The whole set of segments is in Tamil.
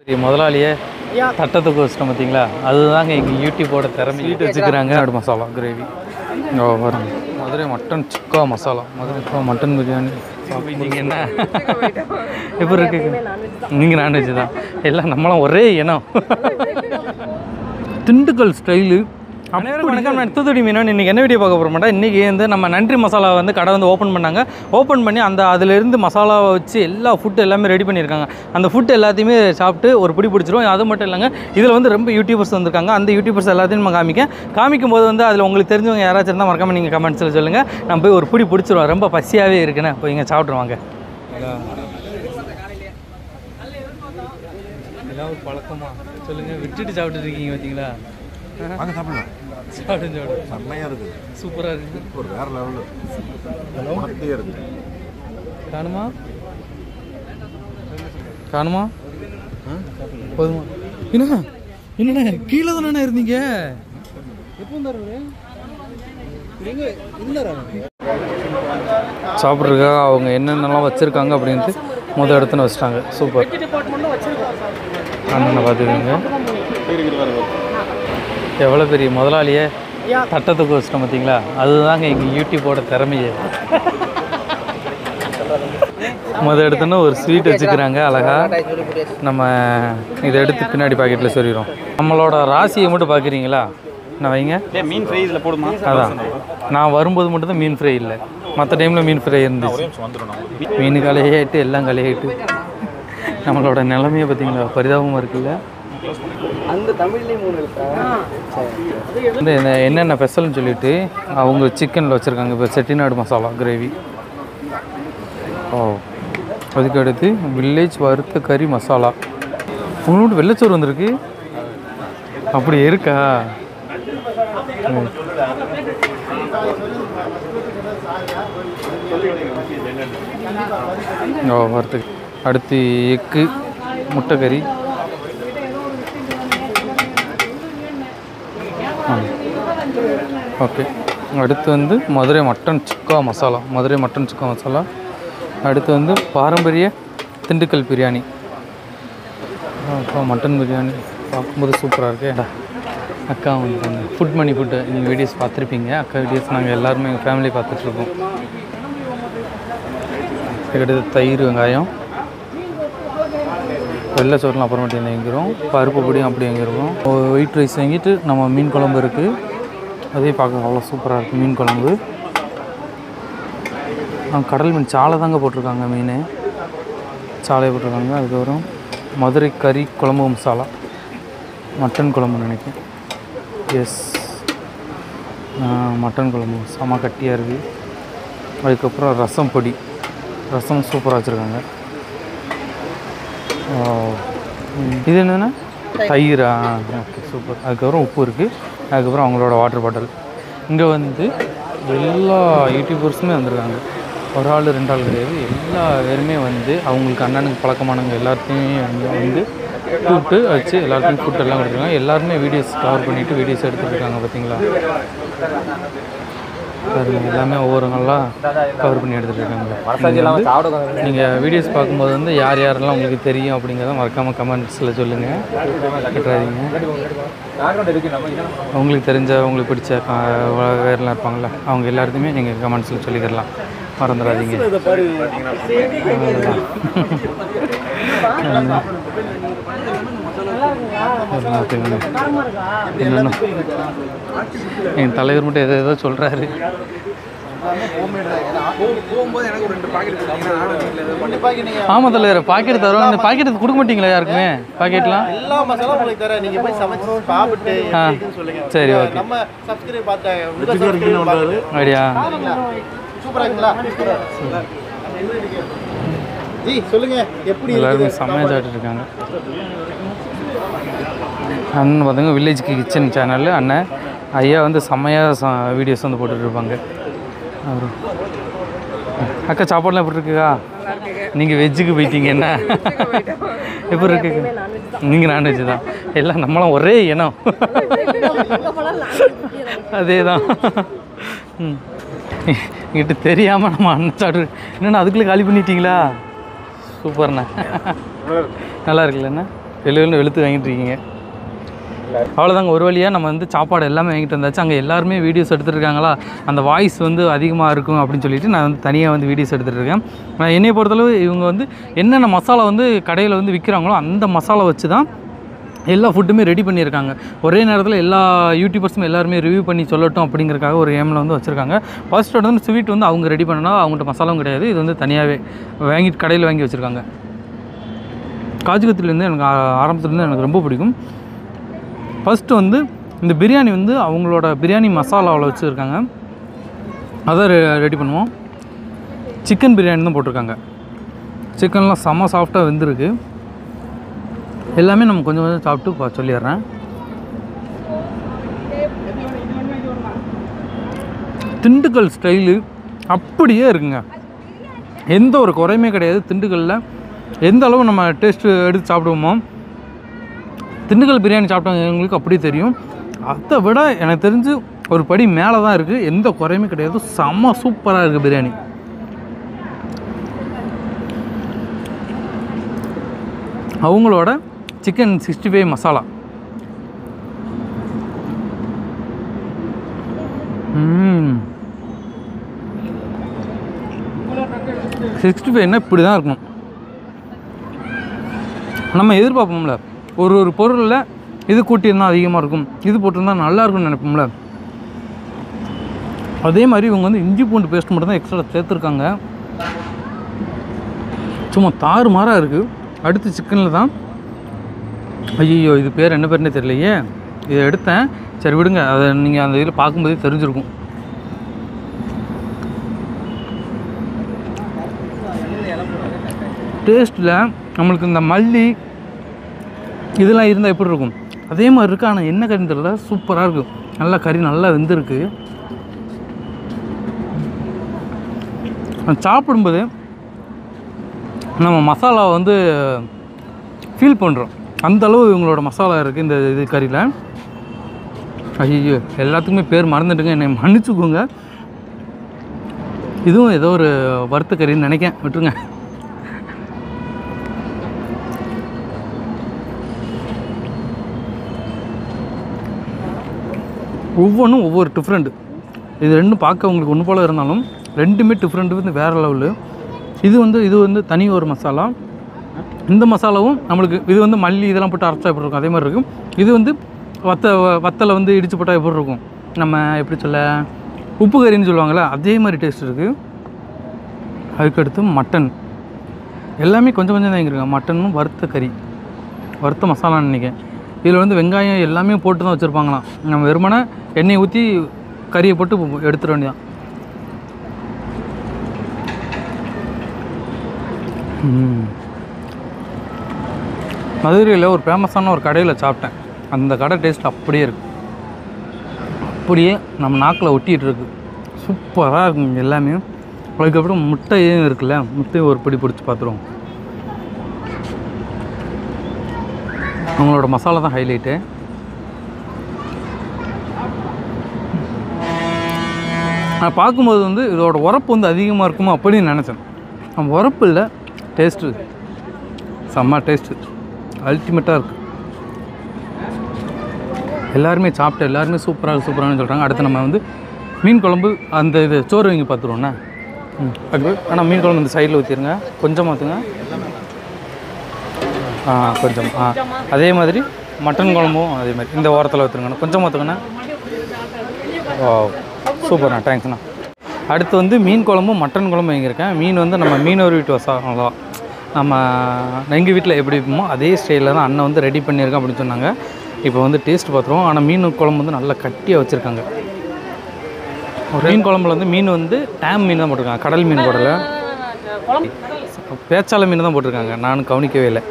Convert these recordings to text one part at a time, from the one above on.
முதலாளியே தட்டத்துக்கு வச்சிட்டோம் பார்த்தீங்களா அதுதாங்க எங்கள் யூடியூப்போட திறமை வீட்டு வச்சுக்கிறாங்க ஆடு மசாலா கிரேவி ஓ வரும் மதுரை மட்டன் சுக்கா மசாலா மதுரை சுக்கா மட்டன் பிரியாணி சாப்பிட்டீங்க என்ன எப்படி இருக்கு நீங்கள் நான்வெஜ் தான் எல்லாம் நம்மளாம் ஒரே இனம் திண்டுக்கல் ஸ்டைலு அனைவருக்கும் வணக்கம் நான் தூத்துக்குடி மீனவன் இன்றைக்கி என்ன வீடியோ பார்க்க போகிற மாட்டேன் இன்றைக்கி வந்து நம்ம நன்றி மசாலா வந்து கடை வந்து ஓப்பன் பண்ணாங்க ஓப்பன் பண்ணி அந்த அதிலிருந்து மசாலாவை வச்சு எல்லா ஃபுட்டு எல்லாமே ரெடி பண்ணியிருக்காங்க அந்த ஃபுட் எல்லாத்தையுமே சாப்பிட்டு ஒரு பிடி பிடிச்சிரும் அது மட்டும் இல்லைங்க இதில் வந்து ரொம்ப யூடியூபர்ஸ் வந்திருக்காங்க அந்த யூடியூபர்ஸ் எல்லாத்தையும் நம்ம காமிக்க காமிக்கும் போது வந்து அதில் உங்களுக்கு தெரிஞ்சவங்க யாராச்சும் இருந்தால் மறக்காம நீங்கள் கமெண்ட்ஸில் சொல்லுங்கள் நான் போய் ஒரு பிடி பிடிச்சிருவோம் ரொம்ப பசியாகவே இருக்குண்ணே போய் இங்கே சாப்பிட்ருவாங்க எல்லாம் ஒரு பழக்கமா சொல்லுங்கள் விட்டுட்டு சாப்பிட்டு இருக்கீங்க பார்த்தீங்களா வாங்க சாப்பிடலாம் சாப்பிடுங்க சாப்பிடுங்க செம்மையாக இருக்குது சூப்பராக இருக்குது ஒரு வேற லெவலு மத்தியே இருக்குது காணுமா காணுமா போதுமா என்ன என்னண்ணே கீழே தானே இருந்தீங்க சாப்பிட்றதுக்காக அவங்க என்னென்னலாம் வச்சுருக்காங்க அப்படின்ட்டு முத இடத்துல வச்சுட்டாங்க சூப்பர் அண்ணனை பார்த்துக்கோங்க எவ்வளோ பெரிய முதலாளியே தட்டத்துக்கு வச்சிட்டோம் பார்த்தீங்களா அதுதாங்க எங்கள் யூடியூப்போட திறமையே முத எடுத்தோன்னா ஒரு ஸ்வீட் வச்சுக்கிறாங்க அழகா நம்ம இதை எடுத்து பின்னாடி பாக்கெட்டில் சொல்லிடுறோம் நம்மளோட ராசியை மட்டும் பார்க்குறீங்களா நான் வைங்க மீன் ஃப்ரை இதில் போடுமா அதான் நான் வரும்போது மட்டும் தான் மீன் ஃப்ரை இல்லை மற்ற டைமில் மீன் ஃப்ரை இருந்துச்சு மீன் கலையாயிட்டு எல்லாம் கலையாயிட்டு நம்மளோட நிலைமையை பார்த்தீங்களா பரிதாபமாக இருக்குல்ல அந்த தமிழ்லேயே மூணு இருக்கா வந்து என்ன என்னென்ன ஸ்பெஷல்னு சொல்லிட்டு அவங்க சிக்கனில் வச்சுருக்காங்க இப்போ செட்டிநாடு மசாலா கிரேவி ஓ அதுக்கு அடுத்து வில்லேஜ் வறுத்த கறி மசாலா உங்களோட வெள்ளைச்சோறு வந்திருக்கு அப்படி இருக்கா ம். ஓ வறுத்து அடுத்து எக்கு முட்டைக்கறி ஓகே அடுத்து வந்து மதுரை மட்டன் சுக்கா மசாலா மதுரை மட்டன் சுக்கா மசாலா அடுத்து வந்து பாரம்பரிய திண்டுக்கல் பிரியாணி அப்புறம் மட்டன் பிரியாணி பார்க்கும்போது சூப்பராக இருக்கே டா. அக்கா வந்து ஃபுட் மணி ஃபுட்டு நீங்கள் வீடியோஸ் பார்த்துருப்பீங்க அக்கா வீடியோஸ் நாங்கள் எல்லாருமே எங்கள் ஃபேமிலி பார்த்துட்ருக்கோம் அடுத்து தயிர் வெங்காயம் வெள்ளை சோறுலாம் அப்புறமேட்டு வாங்கிக்கிறோம் பருப்பு பொடியும் அப்படி வாங்கிருக்கோம் ஒயிட் ரைஸ் வாங்கிட்டு நம்ம மீன் குழம்பு இருக்குது அதே பார்க்க அவ்வளோ சூப்பராக இருக்குது மீன் குழம்பு ஆ, கடல் மீன் சாலை தாங்க போட்டிருக்காங்க மீன் சாலை போட்டிருக்காங்க அதுக்கப்புறம் மதுரை கறி குழம்பு மசாலா மட்டன் குழம்பு நினைக்கிறேன் எஸ் மட்டன் குழம்பு செம கட்டியாக இருக்குது அதுக்கப்புறம் ரசம் பொடி ரசம் சூப்பராக வச்சுருக்காங்க ஓ. ம். இது என்னென்னா தயிரா ஓகே சூப்பர் அதுக்கப்புறம் உப்பு இருக்குது அதுக்கப்புறம் அவங்களோட வாட்டர் பாட்டில் இங்கே வந்து எல்லா யூடியூபர்ஸுமே வந்திருக்காங்க ஒரு ஆள் ரெண்டு ஆள் கிடையாது எல்லா பேருமே வந்து அவங்களுக்கு அண்ணனுக்கு பழக்கமானவங்க எல்லாத்தையுமே வந்து வந்து கூப்பிட்டு வச்சு எல்லாருக்கும் ஃபுட் எல்லாம் கொடுத்துருக்காங்க எல்லாருமே வீடியோஸ் கவர் பண்ணிவிட்டு வீடியோஸ் எடுத்துட்டு இருக்காங்க பார்த்தீங்களா பாருங்க எல்லாமே ஒவ்வொரு நாளாக கவர் பண்ணி எடுத்துகிட்டு இருக்காங்க நீங்கள் வீடியோஸ் பார்க்கும்போது வந்து யார் யாரெல்லாம் உங்களுக்கு தெரியும் அப்படிங்கிறத மறக்காமல் கமெண்ட்ஸில் சொல்லுங்கள் கட்டுறாதீங்க உங்களுக்கு தெரிஞ்ச உங்களுக்கு பிடிச்ச க- வ- வேறெல்லாம் இருப்பாங்கள்ல அவங்க எல்லாத்தையுமே நீங்கள் கமெண்ட்ஸில் சொல்லிக்கிறலாம் மறந்துடாதீங்க எல்லாத்துக்குமே என்னென்ன என் தலைவர் மட்டும் எதோ ஏதோ சொல்கிறாரு போகும்போது எனக்கு ஒரு ரெண்டு பாக்கெட் கொடுத்தீங்கன்னா நானும் வீட்டில் ரெண்டு பாக்கெட் நீங்கள் ஆமாம் தலைவர் பாக்கெட் தரோம் இந்த பாக்கெட் கொடுக்க மாட்டீங்களா யாருக்குமே பாக்கெட்லாம் எல்லா மசாலா உங்களுக்கு தரேன் நீங்க போய் சமைச்சு சாப்பிட்டு ஆ எப்படி இருக்குன்னு சொல்லுங்க சரி ஓகே நம்ம சப்ஸ்கிரைப் பார்த்தாங்க உங்க சப்ஸ்கிரைப் பார்த்துட்டு அப்படியா சூப்பரா இருக்குங்களா ஜி சொல்லுங்க எப்படி எல்லாருமே இருக்குது செம்மையாக சாப்பிட்டு இருக்காங்க அண்ணன் பார்த்தீங்க வில்லேஜ் கிச்சன் சேனலில் அண்ணன் ஐயா வந்து செம்மையாக வீடியோஸ் வந்து போட்டுட்டு இருப்பாங்க அப்புறம் அக்கா சாப்பாடுலாம் எப்படி இருக்குக்கா நீங்கள் வெஜ்ஜுக்கு போயிட்டீங்க என்ன எப்படி இருக்கு நீங்கள் நான்வெஜ் தான் எல்லாம் நம்மளாம் ஒரே இனம் அதே தான் ம் என்கிட்ட தெரியாமல் நம்ம அண்ணன் சாப்பிட்டு என்னண்ணா அதுக்குள்ளே காலி பண்ணிட்டீங்களா சூப்பர்ண்ணா நல்லா இருக்குல்லண்ணா வெளியில் வெளுத்து வாங்கிட்டு இருக்கீங்க அவ்வளோதாங்க ஒரு வழியாக நம்ம வந்து சாப்பாடு எல்லாமே வாங்கிட்டு வந்தாச்சு அங்கே எல்லாருமே வீடியோஸ் எடுத்துருக்காங்களா அந்த வாய்ஸ் வந்து அதிகமாக இருக்கும் அப்படின்னு சொல்லிட்டு நான் வந்து தனியாக வந்து வீடியோஸ் எடுத்துகிட்டு இருக்கேன் நான் என்னைய பொறுத்தளவு இவங்க வந்து என்னென்ன மசாலா வந்து கடையில் வந்து விற்கிறாங்களோ அந்த மசாலா வச்சு தான் எல்லா ஃபுட்டுமே ரெடி பண்ணியிருக்காங்க ஒரே நேரத்தில் எல்லா யூடியூபர்ஸும் எல்லாருமே ரிவ்யூ பண்ணி சொல்லட்டும் அப்படிங்கிறக்காக ஒரு ஏமில் வந்து வச்சுருக்காங்க ஃபர்ஸ்ட் வந்து ஸ்வீட் வந்து அவங்க ரெடி பண்ணனா அவங்கள்ட்ட மசாலாவும் கிடையாது இது வந்து தனியாகவே வாங்கிட்டு கடையில் வாங்கி வச்சுருக்காங்க காஜு கத்திரிலேருந்து எனக்கு ஆ- ஆரம்பத்துலேருந்து எனக்கு ரொம்ப பிடிக்கும் ஃபஸ்ட்டு வந்து இந்த பிரியாணி வந்து அவங்களோட பிரியாணி மசாலாவில் வச்சுருக்காங்க அதை ரெடி பண்ணுவோம் சிக்கன் பிரியாணி தான் போட்டிருக்காங்க சிக்கன்லாம் செம்ம சாஃப்டாக வெந்திருக்கு எல்லாமே நம்ம கொஞ்சம் கொஞ்சம் சாப்பிட்டு பா சொல்லிடுறேன் திண்டுக்கல் ஸ்டைலு அப்படியே இருக்குங்க எந்த ஒரு குறையுமே கிடையாது திண்டுக்கல்லில் எந்த அளவு நம்ம டேஸ்ட்டு எடுத்து சாப்பிடுவோமோ திண்டுக்கல் பிரியாணி சாப்பிட்டவங்களுக்கு அப்படியே தெரியும் அதை விட எனக்கு தெரிஞ்சு ஒரு படி மேலே தான் இருக்குது எந்த குறையுமே கிடையாது செம்ம சூப்பராக இருக்குது பிரியாணி அவங்களோட chicken sixty five masala sixty ஃபைவ்னா இப்படி தான் இருக்கணும் நம்ம எதிர்பார்ப்போம்ல ஒரு ஒரு பொருளில் இது கூட்டியிருந்தால் அதிகமாக இருக்கும் இது போட்டிருந்தா நல்லா இருக்கும்னு நினைப்போம்ல அதே மாதிரி இவங்க வந்து இஞ்சி பூண்டு பேஸ்ட் மட்டும் தான் எக்ஸ்ட்ரா சேர்த்துருக்காங்க சும்மா தாறு மாறாக இருக்குது அடுத்து சிக்கனில் தான் ஐயோ இது பேர் என்ன பேருன்னே தெரியலையே இதை எடுத்தேன் சரி விடுங்க அதை நீங்கள் அந்த இதில் பார்க்கும்போதே தெரிஞ்சிருக்கும் டேஸ்ட்டில் நம்மளுக்கு இந்த மல்லி இதெல்லாம் இருந்தால் எப்படி இருக்கும் அதே மாதிரி இருக்கு ஆனால் என்ன கறின்னு தெரியல சூப்பராக இருக்கும் நல்லா கறி நல்லா வெந்திருக்கு அது சாப்பிடும்போது நம்ம மசாலா வந்து ஃபீல் பண்ணுறோம் அந்த அளவு இவங்களோட மசாலா இருக்குது இந்த இது கறியில் ஐயோ எல்லாத்துக்குமே பேர் மறந்துட்டுங்க என்னை மன்னிச்சுக்கோங்க இதுவும் ஏதோ ஒரு வறுத்த கறின்னு நினைக்கேன் விட்டுருங்க ஒவ்வொன்றும் ஒவ்வொரு டிஃப்ரெண்ட் இது ரெண்டும் பார்க்க உங்களுக்கு ஒன்று போல் இருந்தாலும் ரெண்டுமே டிஃப்ரெண்ட் வந்து வேறு லெவலு இது வந்து இது வந்து தனி ஒரு மசாலா இந்த மசாலாவும் நம்மளுக்கு இது வந்து மல்லி இதெல்லாம் போட்டு அரைச்சா எப்படி இருக்கும் அதே மாதிரி இருக்கும் இது வந்து வத்த வத்தலை வந்து இடிச்சு போட்டால் எப்படி இருக்கும் நம்ம எப்படி சொல்ல உப்பு கறின்னு சொல்லுவாங்கள்ல அதே மாதிரி டேஸ்ட் இருக்குது அதுக்கடுத்து மட்டன் எல்லாமே கொஞ்சம் கொஞ்சம் தான் இங்கே மட்டனும் வறுத்த கறி வறுத்த மசாலான்னு நினைக்கிறேன் இதில் வந்து வெங்காயம் எல்லாமே போட்டு தான் வச்சுருப்பாங்களாம் நம்ம வெறுமனே எண்ணெயை ஊற்றி கறியை போட்டு எடுத்துட வேண்டியதான் ம். மதுரையில் ஒரு ஃபேமஸான ஒரு கடையில் சாப்பிட்டேன் அந்த கடை டேஸ்ட் அப்படியே இருக்கு அப்படியே நம்ம நாக்கில் ஒட்டிகிட்டு இருக்கு சூப்பராக இருக்குங்க எல்லாமே அதுக்கப்புறம் முட்டையும் இருக்குல்ல முட்டையும் ஒரு பிடி பிடிச்சி பார்த்துருவோம் அவங்களோட மசாலா தான் ஹைலைட்டு நான் பார்க்கும்போது வந்து இதோட உரப்பு வந்து அதிகமாக இருக்குமோ அப்படின்னு நினச்சேன் அந்த உரப்பு இல்லை டேஸ்ட்டு செம்ம டேஸ்ட்டு அல்டிமேட்டாக இருக்குது எல்லாருமே சாப்பிட்டு எல்லாருமே சூப்பராக சூப்பரானு சொல்கிறாங்க அடுத்து நம்ம வந்து மீன் குழம்பு அந்த இது சோறு வாங்கி பார்த்துருவோண்ணே ம் அது ஆனால் மீன் குழம்பு இந்த சைடில் ஊற்றிடுங்க கொஞ்சம் மாற்றுங்க ஆ கொஞ்சம் ஆ அதே மாதிரி மட்டன் குழம்பும் அதே மாதிரி இந்த ஓரத்தில் ஊற்றுருங்கண்ணா கொஞ்சம் மாற்றுங்கண்ணா ஓ சூப்பர்ண்ணா தேங்க்ஸ்ண்ணா அடுத்து வந்து மீன் குழம்பும் மட்டன் குழம்பும் வாங்கியிருக்கேன் மீன் வந்து நம்ம மீனவர் வீட்டு வசாங்களா நம்ம எங்கள் வீட்டில் எப்படி இருப்போமோ அதே ஸ்டைலில் தான் அண்ணன் வந்து ரெடி பண்ணியிருக்கேன் அப்படின்னு சொன்னாங்க இப்போ வந்து டேஸ்ட் பார்த்துருவோம் ஆனால் மீன் குழம்பு வந்து நல்லா கட்டியாக வச்சுருக்காங்க மீன் குழம்புல வந்து மீன் வந்து டேம் மீன் தான் போட்டிருக்காங்க கடல் மீன் போடலை பேச்சால மீன் தான் போட்டிருக்காங்க நானும் கவனிக்கவே இல்லை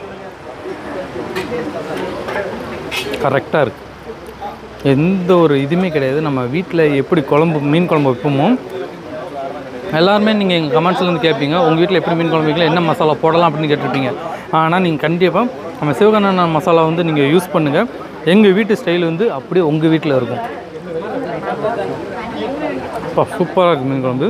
கரெக்டாக இருக்குது எந்த ஒரு இதுவுமே கிடையாது நம்ம வீட்டில் எப்படி குழம்பு மீன் குழம்பு வைப்போமோ எல்லாருமே நீங்கள் எங்கள் கமெண்ட்ஸில் வந்து கேட்பீங்க உங்கள் வீட்டில் எப்படி மீன் குழம்பு வைக்கலாம் என்ன மசாலா போடலாம் அப்படின்னு கேட்டிருப்பீங்க ஆனால் நீங்கள் கண்டிப்பாக நம்ம சிவகண்ணா மசாலா வந்து நீங்கள் யூஸ் பண்ணுங்கள் எங்கள் வீட்டு ஸ்டைல் வந்து அப்படியே உங்கள் வீட்டில் இருக்கும் அப்பா சூப்பராக இருக்குது மீன் குழம்பு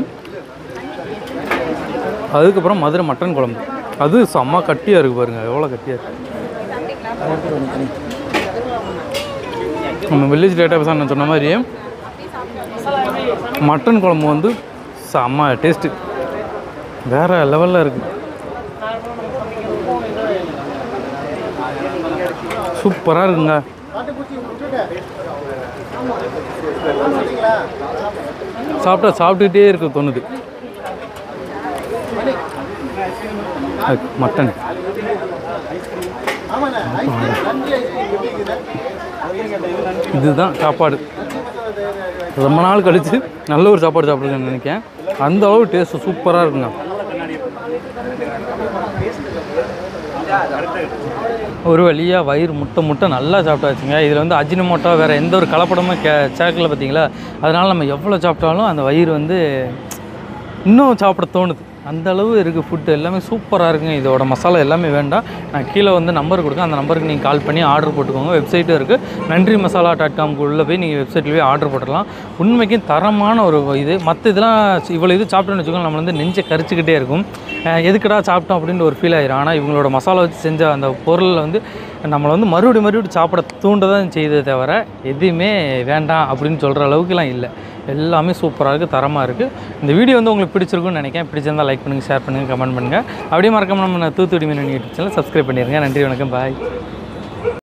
அதுக்கப்புறம் மதுரை மட்டன் குழம்பு அது செம்ம கட்டியாக இருக்குது பாருங்கள் எவ்வளோ கட்டியாக இருக்குது நம்ம வில்லேஜ் டேட்டா நான் சொன்ன மாதிரி மட்டன் குழம்பு வந்து செம்ம டேஸ்ட்டு வேறு லெவலில் இருக்குது சூப்பராக இருக்குங்க சாப்பிட்டா சாப்பிட்டுக்கிட்டே இருக்க தோணுது அது மட்டன் ஆமாண்ணே ஐஸ்கிரீம் நன்றி ஐஸ்கிரீம் எப்படி இருக்குது இதுதான் சாப்பாடு ரொம்ப நாள் கழித்து நல்ல ஒரு சாப்பாடு சாப்பிடுங்கன்னு நினைக்கிறேன் அந்த அளவு டேஸ்ட்டு சூப்பராக இருக்குங்க ஒரு வழியாக வயிறு முட்டை முட்டை நல்லா சாப்பிட்டாச்சுங்க இதில் வந்து அஜினமோட்டோ வேறு எந்த ஒரு கலப்படமும் கே சேர்க்கல பார்த்தீங்களா அதனால் நம்ம எவ்வளோ சாப்பிட்டாலும் அந்த வயிறு வந்து இன்னும் சாப்பிட தோணுது அந்த அளவு இருக்குது ஃபுட்டு எல்லாமே சூப்பராக இருக்குங்க இதோட மசாலா எல்லாமே வேண்டாம் நான் கீழே வந்து நம்பர் கொடுக்கேன் அந்த நம்பருக்கு நீங்கள் கால் பண்ணி ஆர்டர் போட்டுக்கோங்க வெப்சைட்டும் இருக்குது நன்றி மசாலா டாட் காம்க்கு உள்ளே போய் நீங்கள் வெப்சைட்டில் போய் ஆர்டர் போட்டுடலாம் உண்மைக்கும் தரமான ஒரு இது மற்ற இதெல்லாம் இவ்வளோ இது சாப்பிட்டோன்னு வச்சுக்கோங்க நம்ம வந்து நெஞ்சை கரிச்சிக்கிட்டே இருக்கும் அஹ் எதுக்குடா சாப்பிட்டோம் அப்படின்ற ஒரு ஃபீல் ஆயிரும் ஆனால் இவங்களோட மசாலா வச்சு செஞ்ச அந்த பொருள் வந்து நம்மளை வந்து மறுபடியும் மறுபடியும் சாப்பிட தூண்ட தான் செய்தே தவிர எதுவுமே வேண்டாம் அப்படின்னு சொல்கிற அளவுக்குலாம் இல்லை எல்லாமே சூப்பராக இருக்குது தரமாக இருக்குது இந்த வீடியோ வந்து உங்களுக்கு பிடிச்சிருக்கும்னு நினைக்கிறேன் பிடிச்சிருந்தால் லைக் பண்ணுங்கள் ஷேர் பண்ணுங்கள் கமெண்ட் பண்ணுங்கள் அப்படியே மறக்காம நம்ம தூத்துக்குடி மீன் யூடியூப் சேனல் சப்ஸ்கிரைப் பண்ணிடுங்க நன்றி வணக்கம் பாய்